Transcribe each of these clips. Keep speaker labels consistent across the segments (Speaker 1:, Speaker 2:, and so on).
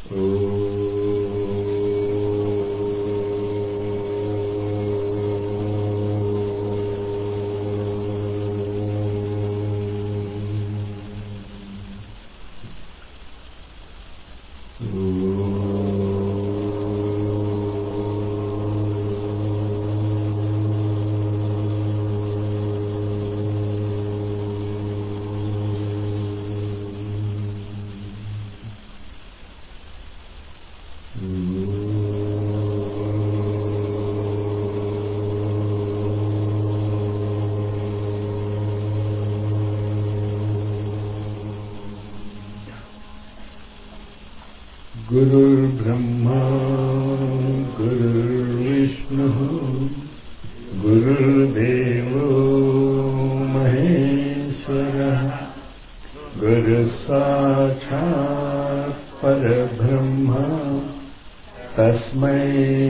Speaker 1: गुरुर्ब्रह्मा गुरुर्विष्णुः गुरुर्देवो महेश्वरः गुरुसाक्षात् परब्रह्म तस्मै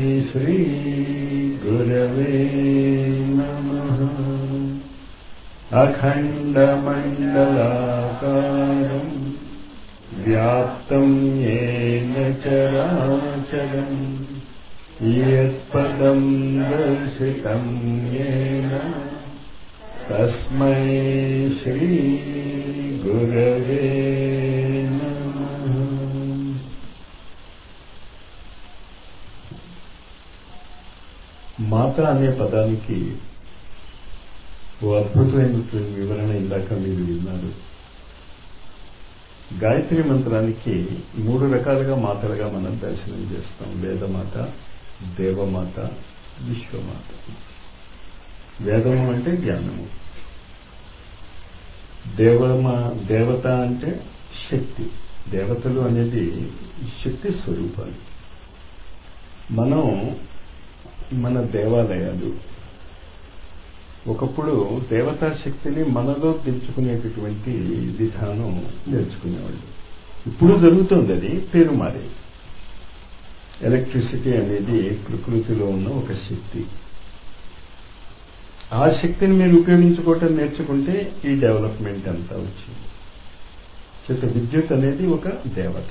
Speaker 1: श्रीगुरवे नमः अखण्डमण्डलाकारम् व्याप्तं येन चराचरम् यत्पदं दर्शितं येन तस्मै श्रीगुरवे नमः మాత అనే పదానికి ఓ అద్భుతమైనటువంటి వివరణ ఇందాక మీరు విన్నారు గాయత్రి మంత్రానికి మూడు రకాలుగా మాతలుగా మనం దర్శనం చేస్తాం వేదమాత దేవమాత విశ్వమాత వేదము అంటే జ్ఞానము దేవమా దేవత అంటే శక్తి దేవతలు అనేది శక్తి స్వరూపాలు మనం మన దేవాలయాలు ఒకప్పుడు దేవతా శక్తిని మనలో పెంచుకునేటటువంటి విధానం నేర్చుకునేవాళ్ళు ఇప్పుడు జరుగుతుంది అది పేరు మారే ఎలక్ట్రిసిటీ అనేది ప్రకృతిలో ఉన్న ఒక శక్తి ఆ శక్తిని మీరు ఉపయోగించుకోవటం నేర్చుకుంటే ఈ డెవలప్మెంట్ అంతా వచ్చింది చేత విద్యుత్ అనేది ఒక దేవత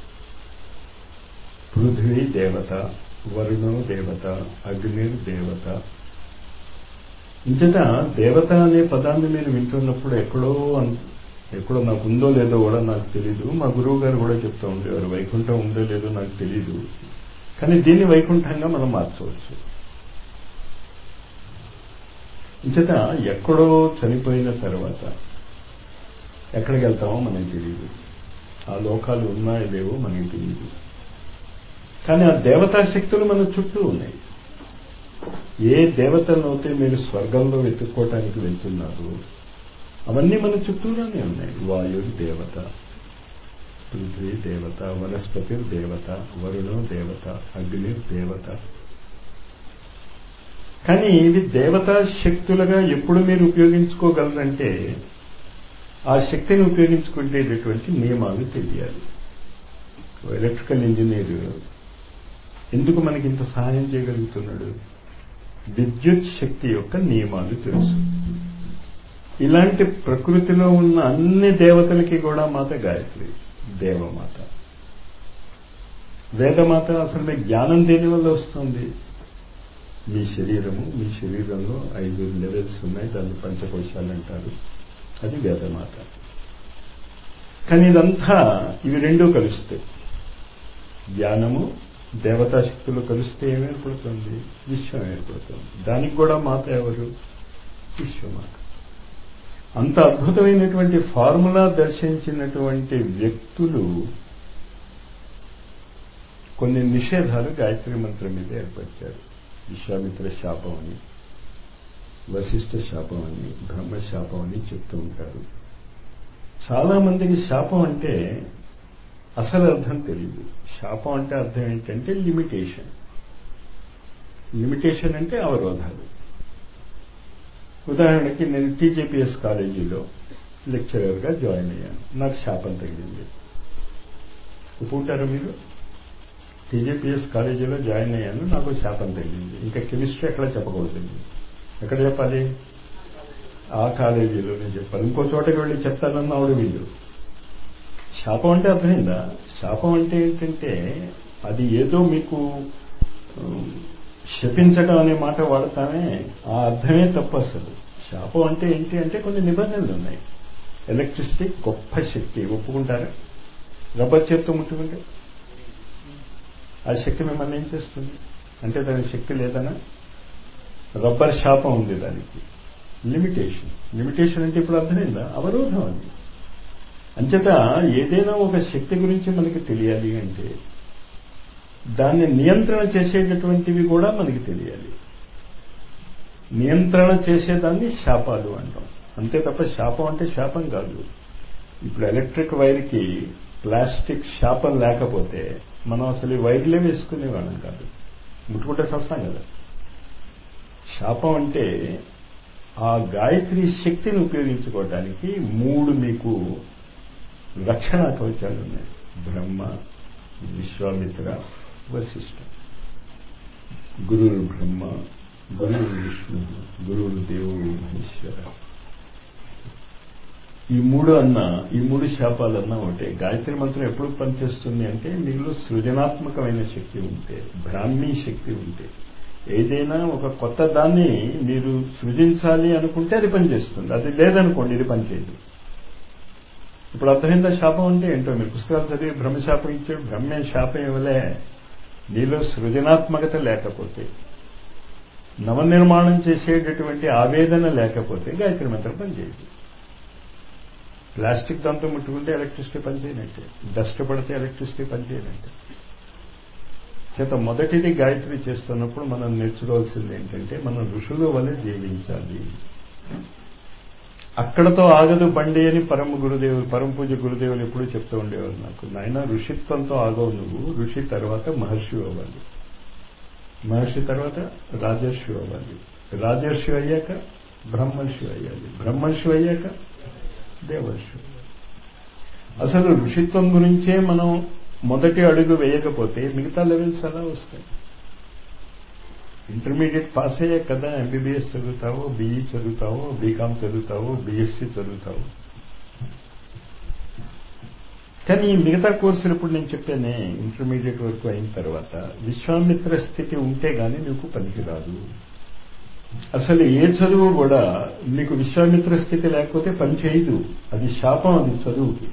Speaker 1: పృథ్వీ దేవత వరుణో దేవత అగ్నిర్ దేవత ఇంతట దేవత అనే పదాన్ని మీరు వింటున్నప్పుడు ఎక్కడో ఎక్కడో నాకు ఉందో లేదో కూడా నాకు తెలీదు మా గురువు గారు కూడా చెప్తూ ఉండేవారు వైకుంఠం ఉందో లేదో నాకు తెలీదు కానీ దీన్ని వైకుంఠంగా మనం మార్చవచ్చు ఇంచట ఎక్కడో చనిపోయిన తర్వాత ఎక్కడికి వెళ్తామో మనకి తెలియదు ఆ లోకాలు ఉన్నాయో లేవో మనకి తెలియదు కానీ ఆ దేవతా శక్తులు మన చుట్టూ ఉన్నాయి ఏ దేవతలనైతే మీరు స్వర్గంలో వెతుక్కోవటానికి వెళ్తున్నారు అవన్నీ మన చుట్టూలోనే ఉన్నాయి వాయువు దేవత పృథ్వీ దేవత వనస్పతి దేవత వరుణం దేవత అగ్ని దేవత కానీ ఇవి దేవతా శక్తులుగా ఎప్పుడు మీరు ఉపయోగించుకోగలరంటే ఆ శక్తిని ఉపయోగించుకునేటటువంటి నియమాలు తెలియాలి ఎలక్ట్రికల్ ఇంజనీర్ ఎందుకు మనకి ఇంత సహాయం చేయగలుగుతున్నాడు విద్యుత్ శక్తి యొక్క నియమాలు తెలుసు ఇలాంటి ప్రకృతిలో ఉన్న అన్ని దేవతలకి కూడా మాత గాయత్రి దేవమాత వేదమాత అసలు మీ జ్ఞానం దేని వల్ల వస్తుంది మీ శరీరము మీ శరీరంలో ఐదు లెవెల్స్ ఉన్నాయి దాన్ని పంచకోశాలు అంటారు అది వేదమాత కానీ ఇదంతా ఇవి రెండూ కలుస్తాయి జ్ఞానము దేవతా శక్తులు కలిస్తే ఏమేర్పడుతుంది విశ్వం ఏర్పడుతుంది దానికి కూడా మాత ఎవరు విశ్వమాత అంత అద్భుతమైనటువంటి ఫార్ములా దర్శించినటువంటి వ్యక్తులు కొన్ని నిషేధాలు గాయత్రి మంత్రం మీద ఏర్పరిచారు విశ్వామిత్ర శాపం అని వశిష్ఠ శాపం అని బ్రహ్మ శాపం అని చెప్తూ ఉంటారు చాలా మందికి శాపం అంటే అసలు అర్థం తెలియదు శాపం అంటే అర్థం ఏంటంటే లిమిటేషన్ లిమిటేషన్ అంటే అవరోధాలు ఉదాహరణకి నేను టీజేపీఎస్ కాలేజీలో లెక్చరర్గా జాయిన్ అయ్యాను నాకు శాపం తగిలింది ఒప్పుకుంటారా మీరు టీజేపీఎస్ కాలేజీలో జాయిన్ అయ్యాను నాకు శాపం తగిలింది ఇంకా కెమిస్ట్రీ ఎక్కడ చెప్పకూడదు ఎక్కడ చెప్పాలి ఆ కాలేజీలోనే చెప్పాలి ఇంకో చోటకి వెళ్ళి చెప్తానన్న ఆవిడ వీళ్ళు శాపం అంటే అర్థమైందా శాపం అంటే ఏంటంటే అది ఏదో మీకు శపించడం అనే మాట వాడతామే ఆ అర్థమే తప్పు అసలు శాపం అంటే ఏంటి అంటే కొన్ని నిబంధనలు ఉన్నాయి ఎలక్ట్రిసిటీ గొప్ప శక్తి ఒప్పుకుంటారా రబ్బర్ చేత్తో ముట్టుకుంటే ఆ శక్తి మిమ్మల్ని ఏం చేస్తుంది అంటే దానికి శక్తి లేదనా రబ్బర్ శాపం ఉంది దానికి లిమిటేషన్ లిమిటేషన్ అంటే ఇప్పుడు అర్థమైందా అవరోధం అది అంచేత ఏదైనా ఒక శక్తి గురించి మనకి తెలియాలి అంటే దాన్ని నియంత్రణ చేసేటటువంటివి కూడా మనకి తెలియాలి నియంత్రణ చేసేదాన్ని శాపాలు అంటాం అంతే తప్ప శాపం అంటే శాపం కాదు ఇప్పుడు ఎలక్ట్రిక్ వైర్కి ప్లాస్టిక్ శాపం లేకపోతే మనం అసలు ఈ వైర్లే వేసుకునేవాళ్ళం కాదు ముట్టుకుంటే చస్తాం కదా శాపం అంటే ఆ గాయత్రి శక్తిని ఉపయోగించుకోవడానికి మూడు మీకు రక్షణ కవచాలు ఉన్నాయి బ్రహ్మ విశ్వామిత్ర వశిష్ఠ గురువు బ్రహ్మ గురువు విష్ణు గురువు దేవుడు మహేశ్వర ఈ మూడు అన్న ఈ మూడు శాపాలన్నా ఒకటే గాయత్రి మంత్రం ఎప్పుడు పనిచేస్తుంది అంటే మీలో సృజనాత్మకమైన శక్తి ఉంటే బ్రాహ్మీ శక్తి ఉంటే ఏదైనా ఒక కొత్త దాన్ని మీరు సృజించాలి అనుకుంటే అది పనిచేస్తుంది అది లేదనుకోండి ఇది పనిచేయదు ఇప్పుడు అర్థమైందా శాపం అంటే ఏంటో మీరు పుస్తకాలు చదివి బ్రహ్మశాపం ఇచ్చాడు బ్రహ్మే శాపం ఇవ్వలే నీలో సృజనాత్మకత లేకపోతే నవనిర్మాణం చేసేటటువంటి ఆవేదన లేకపోతే గాయత్రి మంత్రం పనిచేయదు ప్లాస్టిక్ దాంతో ముట్టుకుంటే ఎలక్ట్రిసిటీ పనిచేయనట్టే డస్ట్ పడితే ఎలక్ట్రిసిటీ పనిచేయనట్టే చేత మొదటిది గాయత్రి చేస్తున్నప్పుడు మనం నేర్చుకోవాల్సింది ఏంటంటే మనం ఋషుల వలె జీవించాలి అక్కడతో ఆగదు బండి అని పరమ గురుదేవులు పరమ పూజ గురుదేవులు ఎప్పుడూ చెప్తూ ఉండేవారు నాకు నాయన ఋషిత్వంతో ఆగవు నువ్వు ఋషి తర్వాత మహర్షి అవ్వాలి మహర్షి తర్వాత రాజర్షి అవ్వాలి రాజర్షి అయ్యాక బ్రహ్మర్షి అయ్యాలి బ్రహ్మర్షి అయ్యాక దేవర్షి అసలు ఋషిత్వం గురించే మనం మొదటి అడుగు వేయకపోతే మిగతా లెవెల్స్ ఎలా వస్తాయి ఇంటర్మీడియట్ పాస్ అయ్యే కదా ఎంబీబీఎస్ చదువుతావో బీఈ చదువుతావో బీకామ్ చదువుతావో బీఎస్సీ చదువుతావో కానీ ఈ మిగతా కోర్సులు ఇప్పుడు నేను చెప్పానే ఇంటర్మీడియట్ వరకు అయిన తర్వాత విశ్వామిత్ర స్థితి ఉంటే గానీ నీకు పనికిరాదు అసలు ఏ చదువు కూడా నీకు విశ్వామిత్ర స్థితి లేకపోతే పని చేయదు అది శాపం అది చదువుకి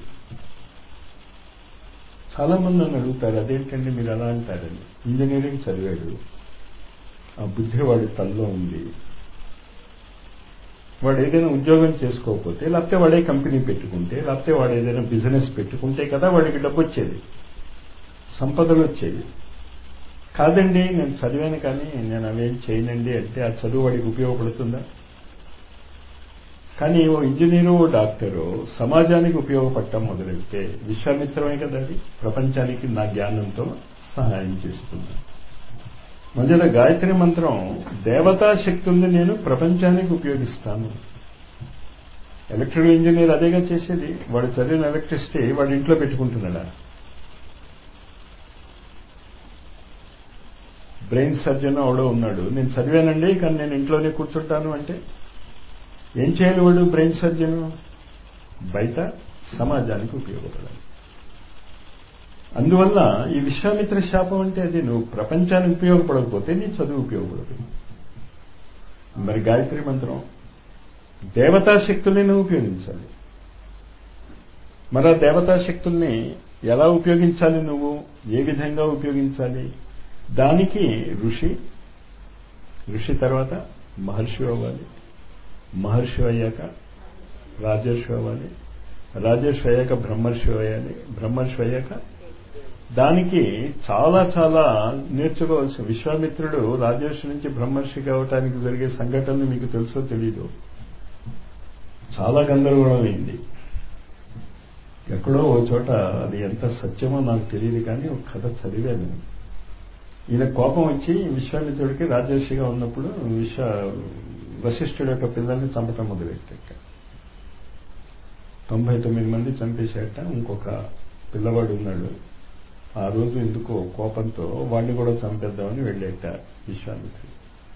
Speaker 1: చాలా మంది నన్ను అడుగుతారు అదేంటండి మీరు ఎలా అంటారని ఇంజనీరింగ్ చదివాడు ఆ బుద్ధి వాడి తల్లో ఉంది వాడు ఏదైనా ఉద్యోగం చేసుకోకపోతే లేకపోతే వాడే కంపెనీ పెట్టుకుంటే లేకపోతే వాడు ఏదైనా బిజినెస్ పెట్టుకుంటే కదా వాడికి డబ్బు వచ్చేది సంపదలు వచ్చేది కాదండి నేను చదివాను కానీ నేను అవేం చేయనండి అంటే ఆ చదువు వాడికి ఉపయోగపడుతుందా కానీ ఓ ఇంజనీరు ఓ డాక్టరు సమాజానికి ఉపయోగపడటం మొదలెడితే విశ్వామిత్రమే కదా అది ప్రపంచానికి నా జ్ఞానంతో సహాయం చేస్తుంది మధ్యలో గాయత్రి మంత్రం దేవతా శక్తుల్ని నేను ప్రపంచానికి ఉపయోగిస్తాను ఎలక్ట్రికల్ ఇంజనీర్ అదేగా చేసేది వాడు చదివిన ఎలక్ట్రిసిటీ వాడు ఇంట్లో పెట్టుకుంటున్నాడా బ్రెయిన్ సర్జన్ అవడో ఉన్నాడు నేను చదివానండి కానీ నేను ఇంట్లోనే కూర్చుంటాను అంటే ఏం చేయాలి వాడు బ్రెయిన్ సర్జన్ బయట సమాజానికి ఉపయోగపడాలి అందువల్ల ఈ విశ్వామిత్ర శాపం అంటే అది నువ్వు ప్రపంచానికి ఉపయోగపడకపోతే నీ చదువు ఉపయోగపడదు మరి గాయత్రి మంత్రం దేవతా శక్తుల్ని నువ్వు ఉపయోగించాలి మరి ఆ దేవతా శక్తుల్ని ఎలా ఉపయోగించాలి నువ్వు ఏ విధంగా ఉపయోగించాలి దానికి ఋషి ఋషి తర్వాత మహర్షి అవ్వాలి మహర్షి అయ్యాక రాజర్షి అవ్వాలి రాజర్షి అయ్యాక బ్రహ్మర్షి అయ్యాలి బ్రహ్మర్షి అయ్యాక దానికి చాలా చాలా నేర్చుకోవాల్సిన విశ్వామిత్రుడు రాజర్షి నుంచి బ్రహ్మర్షి కావటానికి జరిగే సంఘటనలు మీకు తెలుసో తెలీదు చాలా గందరగోళం అయింది ఎక్కడో ఓ చోట అది ఎంత సత్యమో నాకు తెలియదు కానీ ఒక కథ చదివాను ఈయన కోపం వచ్చి విశ్వామిత్రుడికి రాజర్షిగా ఉన్నప్పుడు విశ్వ వశిష్ఠుడి యొక్క పిల్లల్ని చంపటం మొదలెట్టాక తొంభై తొమ్మిది మంది చంపేశాట ఇంకొక పిల్లవాడు ఉన్నాడు ఆ రోజు ఎందుకో కోపంతో వాడిని కూడా చంపేద్దామని వెళ్ళేట విశ్వామిత్రుడు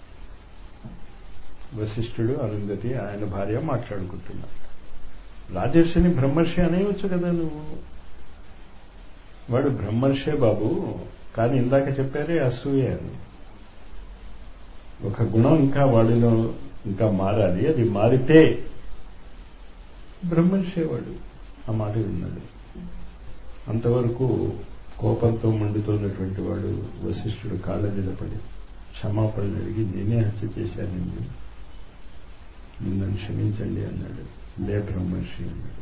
Speaker 1: వశిష్ఠుడు అరుంధతి ఆయన భార్య మాట్లాడుకుంటున్నారు రాజర్షిని బ్రహ్మర్షి అనేయవచ్చు కదా నువ్వు వాడు బ్రహ్మర్షే బాబు కానీ ఇందాక చెప్పారే అసూయ అని ఒక గుణం ఇంకా వాడిలో ఇంకా మారాలి అది మారితే బ్రహ్మర్షే వాడు ఆ మాట విన్నాడు అంతవరకు కోపంతో మండుతున్నటువంటి వాడు వశిష్ఠుడు కాళ్ళ మీద పడి క్షమాపణలు అడిగి నేనే హత్య చేశానండి నన్ను క్షమించండి అన్నాడు లే బ్రహ్మర్షి అన్నాడు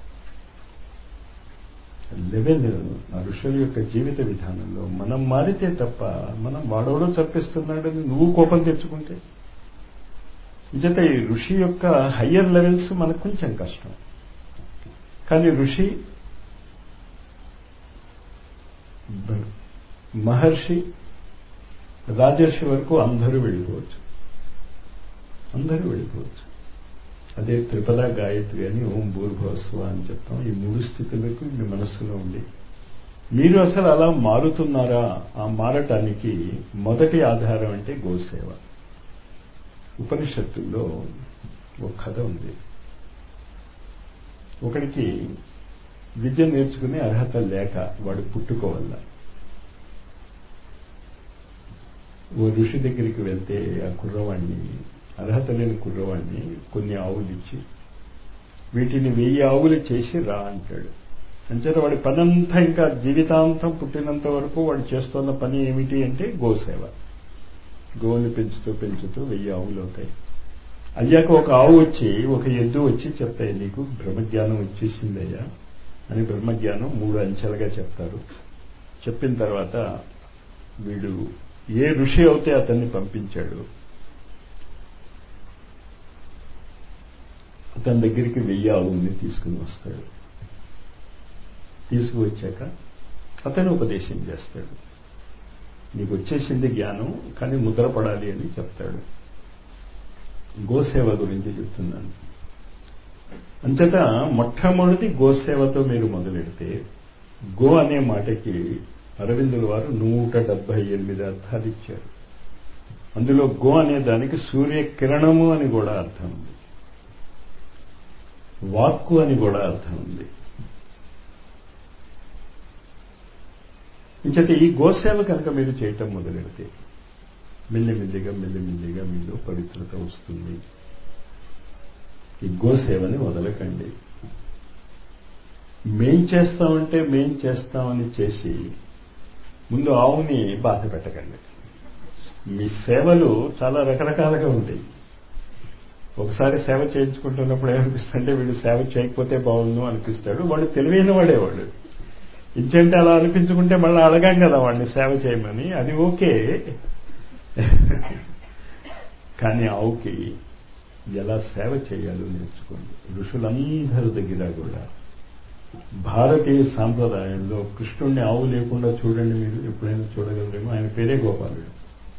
Speaker 1: లెవెల్ ఆ ఋషుల యొక్క జీవిత విధానంలో మనం మారితే తప్ప మనం వాడవడో చంపిస్తున్నాడని నువ్వు కోపం తెచ్చుకుంటే నిజత ఈ ఋషి యొక్క హయ్యర్ లెవెల్స్ మనకు కొంచెం కష్టం కానీ ఋషి మహర్షి రాజర్షి వరకు అందరూ వెళ్ళిపోవచ్చు అందరూ వెళ్ళిపోవచ్చు అదే త్రిపద గాయత్రి అని ఓం భూర్భవస్వ అని చెప్తాం ఈ మూడు స్థితులకు మీ మనస్సులో ఉండి మీరు అసలు అలా మారుతున్నారా ఆ మారటానికి మొదటి ఆధారం అంటే గోసేవ ఉపనిషత్తుల్లో ఒక కథ ఉంది ఒకడికి విద్య నేర్చుకునే అర్హత లేక వాడు పుట్టుకోవల్ల ఓ ఋషి దగ్గరికి వెళ్తే ఆ కుర్రవాణ్ణి అర్హత లేని కుర్రవాణ్ణి కొన్ని ఆవులు ఇచ్చి వీటిని వెయ్యి ఆవులు చేసి రా అంటాడు అంచేత వాడి పనంతా ఇంకా జీవితాంతం పుట్టినంత వరకు వాడు చేస్తున్న పని ఏమిటి అంటే గోసేవ గోవుని పెంచుతూ పెంచుతూ వెయ్యి ఆవులు అవుతాయి అయ్యాక ఒక ఆవు వచ్చి ఒక ఎద్దు వచ్చి చెప్తాయి నీకు బ్రహ్మజ్ఞానం వచ్చేసిందయ్యా అని బ్రహ్మజ్ఞానం మూడు అంచెలుగా చెప్తారు చెప్పిన తర్వాత వీడు ఏ ఋషి అవుతే అతన్ని పంపించాడు అతని దగ్గరికి వెయ్యి ఆవుల్ని తీసుకుని వస్తాడు తీసుకువచ్చాక అతను ఉపదేశం చేస్తాడు నీకు వచ్చేసింది జ్ఞానం కానీ ముద్రపడాలి అని చెప్తాడు గోసేవ గురించి చెప్తున్నాను అంచేత మొట్టమొదటి గోసేవతో మీరు మొదలెడితే గో అనే మాటకి అరవిందుల వారు నూట డెబ్బై ఎనిమిది అర్థాలు ఇచ్చారు అందులో గో అనే దానికి సూర్యకిరణము అని కూడా అర్థం ఉంది వాక్కు అని కూడా అర్థం ఉంది ఇంచేత ఈ గోసేవ కనుక మీరు చేయటం మొదలెడితే మెల్లిమెల్లిగా మెల్లిమెల్లిగా మీలో పవిత్రత వస్తుంది ఈ గోసేవని వదలకండి మేం చేస్తామంటే మేం చేస్తామని చేసి ముందు ఆవుని బాధ పెట్టకండి మీ సేవలు చాలా రకరకాలుగా ఉంటాయి ఒకసారి సేవ చేయించుకుంటున్నప్పుడు ఏమనిపిస్తుంటే వీడు సేవ చేయకపోతే బాగుండు అనిపిస్తాడు వాడు తెలివైన వాడేవాడు ఇంచేంటే అలా అనిపించుకుంటే మళ్ళీ అడగాం కదా వాడిని సేవ చేయమని అది ఓకే కానీ ఆవుకి ఎలా సేవ చేయాలో నేర్చుకోండి ఋషులందరి దగ్గర కూడా భారతీయ సాంప్రదాయంలో కృష్ణుణ్ణి ఆవు లేకుండా చూడండి మీరు ఎప్పుడైనా చూడగలరేమో ఆయన పేరే గోపాలుడు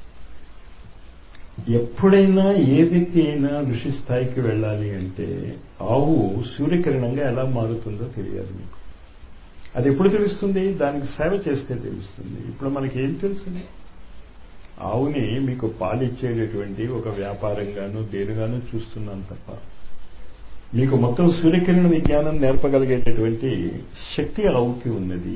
Speaker 1: ఎప్పుడైనా ఏ వ్యక్తి అయినా ఋషి స్థాయికి వెళ్ళాలి అంటే ఆవు సూర్యకిరణంగా ఎలా మారుతుందో తెలియాలి మీకు అది ఎప్పుడు తెలుస్తుంది దానికి సేవ చేస్తే తెలుస్తుంది ఇప్పుడు మనకి ఏం తెలుసుంది ఆవుని మీకు పాలిచ్చేటటువంటి ఒక వ్యాపారంగాను దేనిగాను చూస్తున్నాను తప్ప మీకు మొత్తం సూర్యకిరణ విజ్ఞానం నేర్పగలిగేటటువంటి శక్తి ఆవుకి ఉన్నది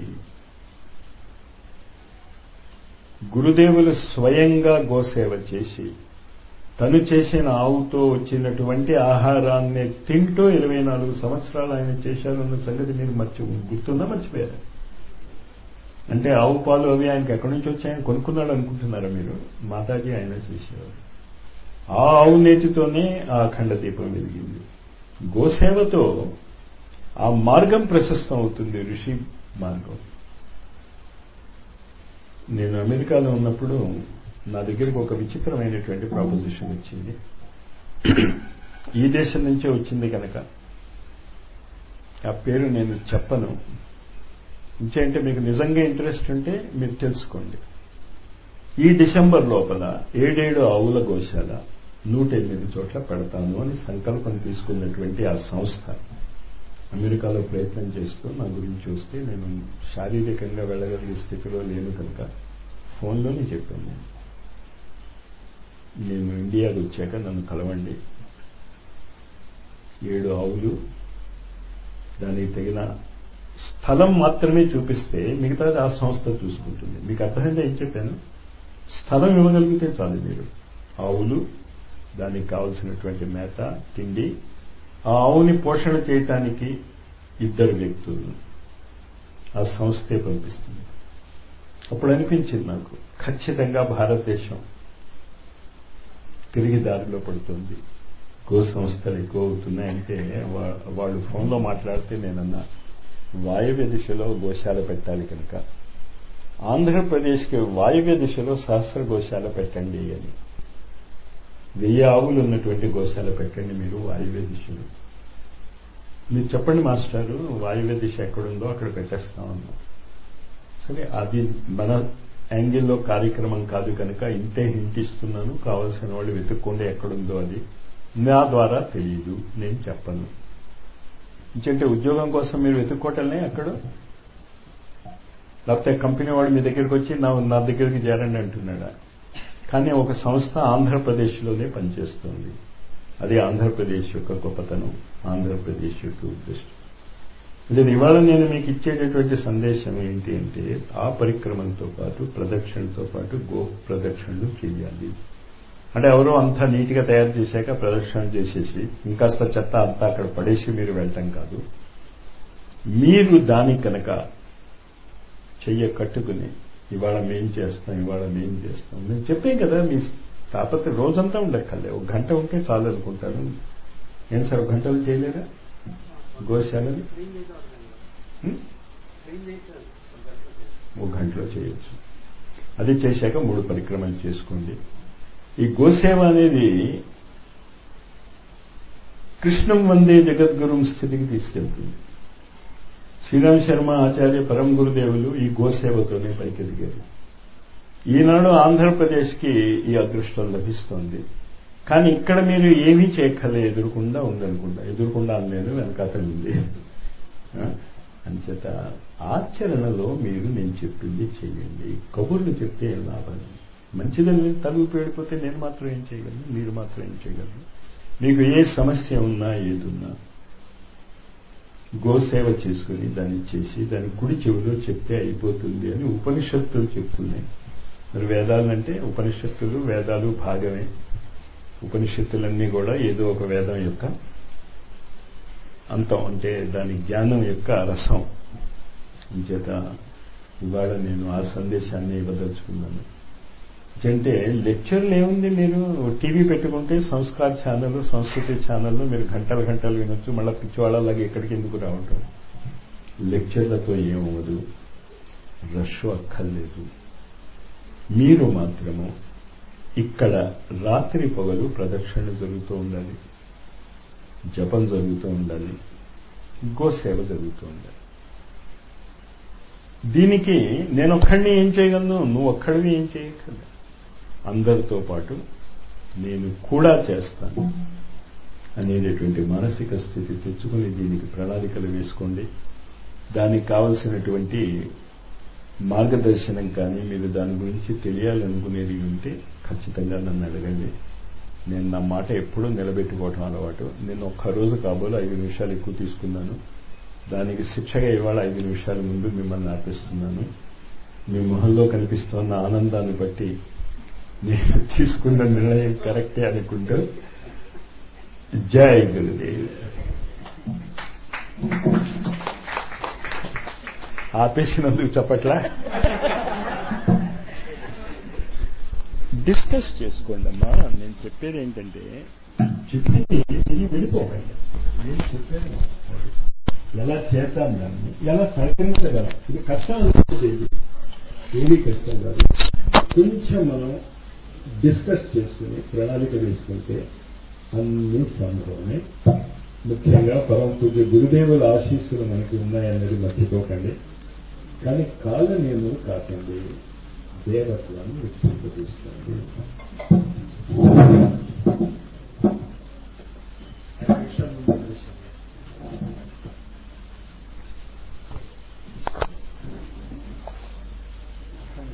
Speaker 1: గురుదేవులు స్వయంగా గోసేవ చేసి తను చేసిన ఆవుతో వచ్చినటువంటి ఆహారాన్ని తింటూ ఇరవై నాలుగు సంవత్సరాలు ఆయన చేశారన్న సంగతి మీరు మర్చి గుర్తుందా మర్చిపోయారు అంటే ఆవు పాలు అవి ఆయనకి ఎక్కడి నుంచి వచ్చాయని కొనుక్కున్నాడు అనుకుంటున్నారా మీరు మాతాజీ ఆయన చేసేవారు ఆ ఆవు నేతితోనే ఆ అఖండ దీపం వెలిగింది గోసేవతో ఆ మార్గం ప్రశస్తం అవుతుంది ఋషి మార్గం నేను అమెరికాలో ఉన్నప్పుడు నా దగ్గరికి ఒక విచిత్రమైనటువంటి ప్రాపోజిషన్ వచ్చింది ఈ దేశం నుంచే వచ్చింది కనుక ఆ పేరు నేను చెప్పను ఇంకేంటే మీకు నిజంగా ఇంట్రెస్ట్ ఉంటే మీరు తెలుసుకోండి ఈ డిసెంబర్ లోపల ఏడేడు ఆవుల గోశాల నూట ఎనిమిది చోట్ల పెడతాను అని సంకల్పం తీసుకున్నటువంటి ఆ సంస్థ అమెరికాలో ప్రయత్నం చేస్తూ నా గురించి వస్తే నేను శారీరకంగా వెళ్ళగలిగే స్థితిలో లేను కనుక ఫోన్లోనే చెప్పాను నేను నేను ఇండియాకి వచ్చాక నన్ను కలవండి ఏడు ఆవులు దానికి తగిన స్థలం మాత్రమే చూపిస్తే మిగతాది ఆ సంస్థ చూసుకుంటుంది మీకు అర్థమైందా ఏం చెప్పాను స్థలం ఇవ్వగలిగితే చాలు మీరు ఆవులు దానికి కావలసినటువంటి మేత తిండి ఆ ఆవుని పోషణ చేయటానికి ఇద్దరు వ్యక్తులు ఆ సంస్థే పంపిస్తుంది అప్పుడు అనిపించింది నాకు ఖచ్చితంగా భారతదేశం తిరిగి దారిలో పడుతుంది గో సంస్థలు ఎక్కువ అవుతున్నాయంటే వాళ్ళు ఫోన్లో మాట్లాడితే నేనన్నా వాయువ్య దిశలో గోశాల పెట్టాలి కనుక ఆంధ్రప్రదేశ్కి వాయువ్య దిశలో సహస్ర గోశాల పెట్టండి అని వెయ్యి ఆవులు ఉన్నటువంటి గోశాల పెట్టండి మీరు వాయువ్య దిశలో మీరు చెప్పండి మాస్టారు వాయువ్య దిశ ఎక్కడుందో అక్కడ పెట్టేస్తామన్నా సరే అది మన యాంగిల్లో కార్యక్రమం కాదు కనుక ఇంతే హింట్ ఇస్తున్నాను కావలసిన వాళ్ళు వెతుక్కోండి ఎక్కడుందో అది నా ద్వారా తెలియదు నేను చెప్పను ఇంకంటే ఉద్యోగం కోసం మీరు వెతుక్కోవటంలే అక్కడ లేకపోతే కంపెనీ వాడు మీ దగ్గరికి వచ్చి నా నా దగ్గరికి చేరండి అంటున్నాడా కానీ ఒక సంస్థ ఆంధ్రప్రదేశ్లోనే పనిచేస్తుంది అది ఆంధ్రప్రదేశ్ యొక్క గొప్పతనం ఆంధ్రప్రదేశ్ యొక్క ఉద్దేశం లేదు ఇవాళ నేను మీకు ఇచ్చేటటువంటి సందేశం ఏంటి అంటే ఆ పరిక్రమంతో పాటు ప్రదక్షిణతో పాటు గో ప్రదక్షిణలు చేయాలి అంటే ఎవరో అంతా నీట్గా తయారు చేశాక ప్రదక్షిణ చేసేసి ఇంకాస్త చెత్త అంతా అక్కడ పడేసి మీరు వెళ్ళటం కాదు మీరు దానికి కనుక చెయ్య కట్టుకుని ఇవాళ మేం చేస్తాం ఇవాళ మేం చేస్తాం నేను చెప్పే కదా మీ తాపత్ర రోజంతా ఉండక్కర్లే ఒక గంట ఉంటే చాలు అనుకుంటాను ఏం సార్ ఒక గంటలు చేయలేరా గోశాలని ఒక గంటలో చేయొచ్చు అది చేశాక మూడు పరిక్రమలు చేసుకోండి ఈ గోసేవ అనేది కృష్ణం వందే జగద్గురు స్థితికి తీసుకెళ్తుంది శ్రీరామ్ శర్మ ఆచార్య పరం గురుదేవులు ఈ గోసేవతోనే పైకెదిగారు ఈనాడు ఆంధ్రప్రదేశ్కి ఈ అదృష్టం లభిస్తోంది కానీ ఇక్కడ మీరు ఏమీ చేయక్కర్లే ఎదురుకుండా ఉందనుకుండా ఎదురుకుండా నేను వెనకాతలు ఉంది అంచేత ఆచరణలో మీరు నేను చెప్పింది చేయండి కబుర్లు చెప్తే ఏం లాభం మంచిదని తలుగు పేడిపోతే నేను మాత్రం ఏం చేయగలను మీరు మాత్రం ఏం చేయగలను మీకు ఏ సమస్య ఉన్నా ఏదున్నా గోసేవ చేసుకుని దాన్ని చేసి దాని కుడి చెవిలో చెప్తే అయిపోతుంది అని ఉపనిషత్తులు చెప్తున్నాయి మరి వేదాలంటే ఉపనిషత్తులు వేదాలు భాగమే ఉపనిషత్తులన్నీ కూడా ఏదో ఒక వేదం యొక్క అంతం అంటే దాని జ్ఞానం యొక్క రసం అంచేత ఇవాళ నేను ఆ సందేశాన్ని ఇవ్వదలుచుకున్నాను అంటే లెక్చర్లు ఏముంది మీరు టీవీ పెట్టుకుంటే సంస్కార్ ఛానల్ సంస్కృతి ఛానల్లో మీరు గంటలు గంటలు వినొచ్చు మళ్ళీ పిచ్చివాళ్ళలాగా ఎక్కడికి ఎందుకు రావటం లెక్చర్లతో ఏమవ్వదు రష్ అక్కర్లేదు మీరు మాత్రము ఇక్కడ రాత్రి పొగలు ప్రదక్షిణలు జరుగుతూ ఉండాలి జపం జరుగుతూ ఉండాలి గోసేవ జరుగుతూ ఉండాలి దీనికి నేను ఒక్కడిని ఏం చేయగలను నువ్వు ఒక్కడిని ఏం చేయగలను అందరితో పాటు నేను కూడా చేస్తాను అనేటటువంటి మానసిక స్థితి తెచ్చుకుని దీనికి ప్రణాళికలు వేసుకోండి దానికి కావలసినటువంటి మార్గదర్శనం కానీ మీరు దాని గురించి తెలియాలనుకునేది ఉంటే ఖచ్చితంగా నన్ను అడగండి నేను నా మాట ఎప్పుడూ నిలబెట్టుకోవటం అలవాటు నేను ఒక్క రోజు కాబోలు ఐదు నిమిషాలు ఎక్కువ తీసుకున్నాను దానికి శిక్షగా ఇవాళ ఐదు నిమిషాల ముందు మిమ్మల్ని ఆపిస్తున్నాను మీ మొహంలో కనిపిస్తున్న ఆనందాన్ని బట్టి నేను తీసుకున్న నిర్ణయం కరెక్టే అనుకుంటూ జై గురుదేవ్ ఆపేసినందుకు చెప్పట్లా డిస్కస్ చేసుకోండి అమ్మా నేను చెప్పేది ఏంటంటే చెప్పింది ఇది వెళ్ళిపోకండి నేను చెప్పేది ఎలా చేద్దాం దాన్ని ఎలా సహకరించగలం ఇది కష్టం అనుకుంటుంది ఏది కష్టం కాదు కొంచెం మనం డిస్కస్ చేసుకుని ప్రణాళిక వేసుకుంటే అన్ని సంభవమే ముఖ్యంగా పరమ పూజ గురుదేవుల ఆశీస్సులు మనకి ఉన్నాయన్నది మర్చిపోకండి కానీ కాళ్ళ నియములు కాకండి దేవత్వాన్ని విక్షింపజేసుకోండి